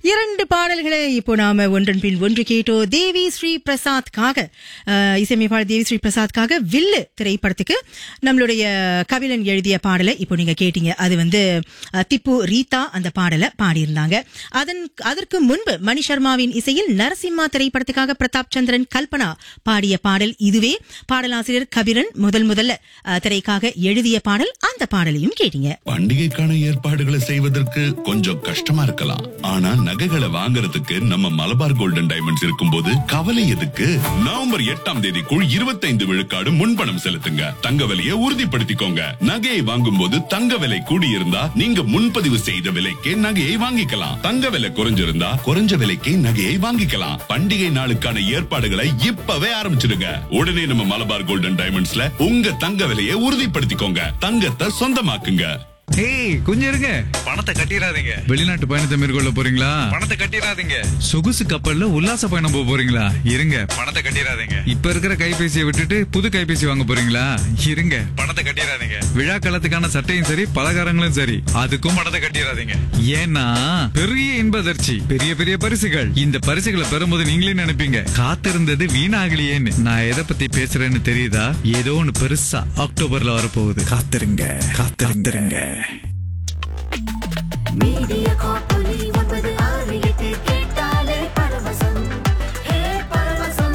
இரண்டு பாடல்களை இப்போ நாம ஒன்றன் பின் ஒன்று கேட்டோ தேவி ஸ்ரீ பிரசாத்காக அஹ், இசையமைப்பாளர் தேவி ஸ்ரீ பிரசாத்காக வில்லு திரைப்படத்துக்கு நம்மளுடைய கபிலன் எழுதிய பாடலை இப்போ நீங்க கேட்டீங்க அது வந்து அஹ், திப்பு ரீதா அந்த பாடலை பாடியிருந்தாங்க அதன் அதற்கு முன்பு மணி சர்மாவின் இசையில் நரசிம்மா திரைப்படத்துக்காக பிரதாப் சந்திரன் கல்பனா பாடிய பாடல் இதுவே பாடலாசிரியர் கபிலன் முதல் முதல்ல அஹ், திரைக்காக எழுதிய பாடல் அந்த பாடலையும் கேட்டீங்க பண்டிகைக்கான ஏற்பாடுகளை செய்வதற்கு கொஞ்சம் கஷ்டமா இருக்கலாம் ஆனா நகைகளை வாங்குறதுக்கு நம்ம மலபார் கோல்டன் டைமண்ட்ஸ் இருக்கும்போது கவலை எதுக்கு நவம்பர் எட்டாம் தேதிக்குள் இருபத்தைந்து விழுக்காடு முன்பணம் செலுத்துங்க தங்க விலையை உறுதிப்படுத்திக்கோங்க நகையை வாங்கும் போது தங்க விலை கூடியிருந்தா நீங்க முன்பதிவு செய்த விலைக்கே நகையை வாங்கிக்கலாம் தங்க விலை குறைஞ்சிருந்தா குறைஞ்ச விலைக்கே நகையை வாங்கிக்கலாம் பண்டிகை நாளுக்கான ஏற்பாடுகளை இப்பவே ஆரம்பிச்சிடுங்க உடனே நம்ம மலபார் கோல்டன் டைமண்ட்ஸ்ல உங்க தங்க விலையை உறுதிப்படுத்திக்கோங்க தங்கத்தை சொந்தமாக்குங்க ஏய் கொஞ்சம் இருங்க பணத்தை கட்டிடாதீங்க வெளிநாட்டு பயணத்தை மேற்கொள்ள போறீங்களா பணத்தை கட்டிடாதீங்க சொகுசு கப்பல்ல உல்லாச பயணம் போக போறீங்களா இருங்க பணத்தை கட்டிடாதீங்க இப்ப இருக்கிற கைபேசியை விட்டுட்டு புது கைபேசி வாங்க போறீங்களா இருங்க பணத்தை கட்டிடாதீங்க விழா காலத்துக்கான சட்டையும் சரி பலகாரங்களும் சரி அதுக்கும் பணத்தை கட்டிடாதீங்க ஏன்னா பெரிய இன்பதர்ச்சி பெரிய பெரிய பரிசுகள் இந்த பரிசுகளை பெறும்போது நீங்களே நினைப்பீங்க காத்திருந்தது வீணாகலையேன்னு நான் எதை பத்தி பேசுறேன்னு தெரியுதா ஏதோ ஒண்ணு பெருசா அக்டோபர்ல வரப்போகுது காத்திருங்க காத்திருங்க மீடியா காப்பொலி ஒன்பது ஆறு எட்டு கேட்டாலே பரவசம் ஹே பரவசம்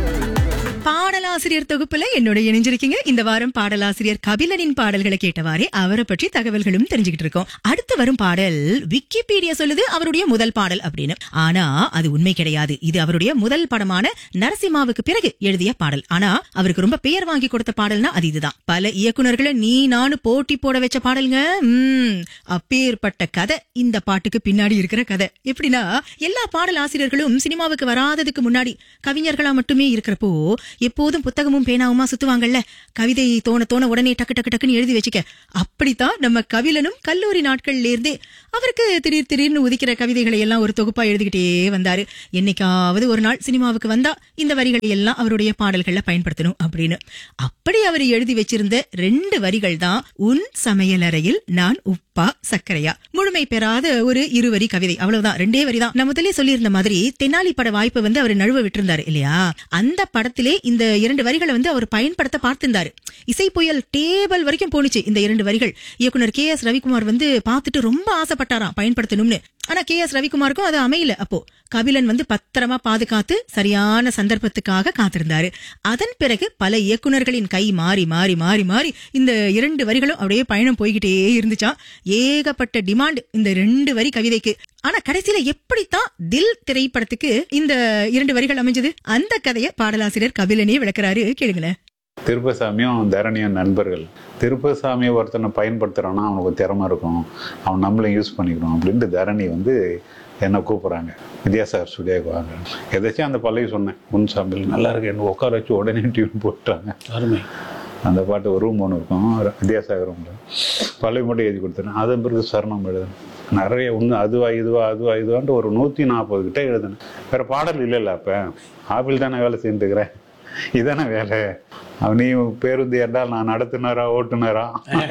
பாடலாசிரியர் தொகுப்புல என்னோட இணைஞ்சிருக்கீங்க இந்த வாரம் பாடலாசிரியர் கபிலனின் பாடல்களை கேட்டவாறே அவரை பற்றி தகவல்களும் தெரிஞ்சுக்கிட்டு இருக்கோம் அடுத்து வரும் பாடல் விக்கிபீடியா சொல்லுது அவருடைய முதல் பாடல் அப்படின்னு ஆனா அது உண்மை கிடையாது இது அவருடைய முதல் படமான நரசிம்மாவுக்கு பிறகு எழுதிய பாடல் ஆனா அவருக்கு ரொம்ப பெயர் வாங்கி கொடுத்த பாடல்னா அது இதுதான் பல இயக்குனர்களை நீ நானு போட்டி போட வச்ச பாடல்ங்க உம் அப்பேற்பட்ட கதை இந்த பாட்டுக்கு பின்னாடி இருக்கிற கதை எப்படின்னா எல்லா பாடல் ஆசிரியர்களும் சினிமாவுக்கு வராததுக்கு முன்னாடி கவிஞர்களா மட்டுமே இருக்கிறப்போ எப்போதும் புத்தகமும் பேனாவுமா சுத்துவாங்கல்ல கவிதை தோண தோண உடனே டக்கு டக்கு டக்குன்னு எழுதி வச்சுக்க அப்படித்தான் நம்ம கபிலனும் கல்லூரி நாட்கள்ல இருந்தே அவருக்கு திடீர் திடீர்னு உதிக்கிற கவிதைகளை எல்லாம் ஒரு தொகுப்பா எழுதிக்கிட்டே வந்தாரு என்னைக்காவது ஒரு நாள் சினிமாவுக்கு வந்தா இந்த வரிகளை எல்லாம் அவருடைய பாடல்கள்ல பயன்படுத்தணும் அப்படின்னு அப்படி அவர் எழுதி வச்சிருந்த ரெண்டு வரிகள் தான் உன் சமையலறையில் நான் உப்பா சர்க்கரையா முழுமை பெறாத ஒரு இருவரி கவிதை அவ்வளவுதான் ரெண்டே வரி தான் நான் முதலே சொல்லியிருந்த மாதிரி தென்னாலி பட வாய்ப்பை வந்து அவர் நழுவ விட்டிருந்தாரு இல்லையா அந்த படத்திலே இந்த இரண்டு வரிகளை வந்து அவர் பயன்படுத்த பார்த்திருந்தாரு இசை புயல் டேபிள் வரைக்கும் போணுச்சு இந்த இரண்டு வரிகள் இயக்குனர் கே எஸ் ரவிக்குமார் வந்து பார்த்துட்டு ரொம்ப ஆசைப்பட்டாராம் பயன்படுத்தணும்னு ஆனா கே எஸ் ரவிக்குமாருக்கும் அது அமையல அப்போ கபிலன் வந்து பத்திரமா பாதுகாத்து சரியான சந்தர்ப்பத்துக்காக காத்திருந்தாரு அதன் பிறகு பல இயக்குனர்களின் கை மாறி மாறி மாறி மாறி இந்த இரண்டு வரிகளும் அப்படியே பயணம் போய்கிட்டே இருந்துச்சாம் ஏகப்பட்ட டிமாண்ட் இந்த ரெண்டு வரி கவிதைக்கு ஆனா கடைசியில எப்படித்தான் தில் திரைப்படத்துக்கு இந்த இரண்டு வரிகள் அமைஞ்சது அந்த கதையை பாடலாசிரியர் கபிலனே விளக்குறாரு கேளுங்களேன் திருப்பசாமியும் தரணியும் நண்பர்கள் திருப்பசாமியை ஒருத்தனை பயன்படுத்துகிறான்னா அவனுக்கு திறமை இருக்கும் அவன் நம்மளும் யூஸ் பண்ணிக்கணும் அப்படின்ட்டு தரணி வந்து என்னை கூப்பிட்றாங்க வித்யாசாகர் ஸ்டுடியோக்கு வாங்க எதாச்சும் அந்த பல்லவி சொன்னேன் உன் சாமியில் நல்லா இருக்கு என்ன உட்கார வச்சு உடனே டியூன் போட்டாங்க அருமை அந்த பாட்டு ஒரு ரூம் ஒன்று இருக்கும் வித்யாசாகர் ரூமில் பல்லவி மட்டும் எழுதி கொடுத்துட்டேன் அதன் பிறகு சரணம் எழுதுனேன் நிறைய ஒன்று அதுவா இதுவா அதுவா இதுவான்ட்டு ஒரு நூற்றி நாற்பது கிட்ட எழுதுனேன் வேறு பாடல் இல்லைல்ல அப்போ ஆப்பிள் தானே வேலை செஞ்சுருக்கிறேன் இதானே வேலை அவன் நீ பேருந்து என்றால் நான் நடத்துனரா ஓட்டுனரா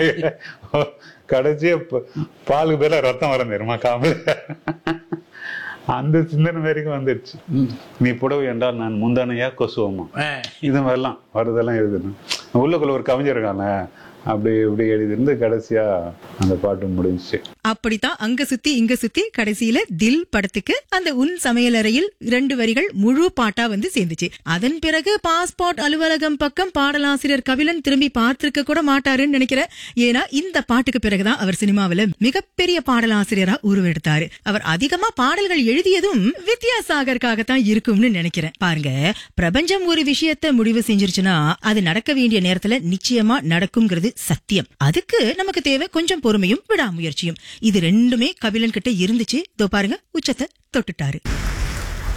கடைசியா ப- பாலுக்கு பேர ரத்தம் வரம் தெரியுமா காமல் அந்த சிந்தனை வரைக்கும் வந்துடுச்சு நீ புடவை என்றால் நான் முந்தானையா கொசுவமா இது மாதிரிலாம் வருதெல்லாம் எழுதணும் உள்ளுக்குள்ள ஒரு கவிஞர் இருக்கானே அப்படி இப்படி எழுதிருந்து கடைசியா அந்த பாட்டு முடிஞ்சுச்சு அப்படித்தான் அங்க சுத்தி இங்க சுத்தி கடைசியில தில் படத்துக்கு அந்த உன் சமையலறையில் இரண்டு வரிகள் முழு பாட்டா வந்து சேர்ந்துச்சு அதன் பிறகு பாஸ்போர்ட் அலுவலகம் பக்கம் பாடலாசிரியர் கபிலன் திரும்பி பார்த்திருக்க கூட மாட்டாருன்னு நினைக்கிறேன் ஏன்னா இந்த பாட்டுக்கு பிறகுதான் அவர் சினிமாவில மிகப்பெரிய பாடலாசிரியரா உருவெடுத்தாரு அவர் அதிகமா பாடல்கள் எழுதியதும் வித்யாசாகருக்காகத்தான் இருக்கும்னு நினைக்கிறேன் பாருங்க பிரபஞ்சம் ஒரு விஷயத்தை முடிவு செஞ்சிருச்சுன்னா அது நடக்க வேண்டிய நேரத்துல நிச்சயமா நடக்குங்கிறது சத்தியம் அதுக்கு நமக்கு தேவை கொஞ்சம் பொறுமையும் விடாமுயற்சியும் இது ரெண்டுமே கபிலன் கிட்ட இருந்துச்சு இதோ பாருங்க உச்சத்தை தொட்டுட்டாரு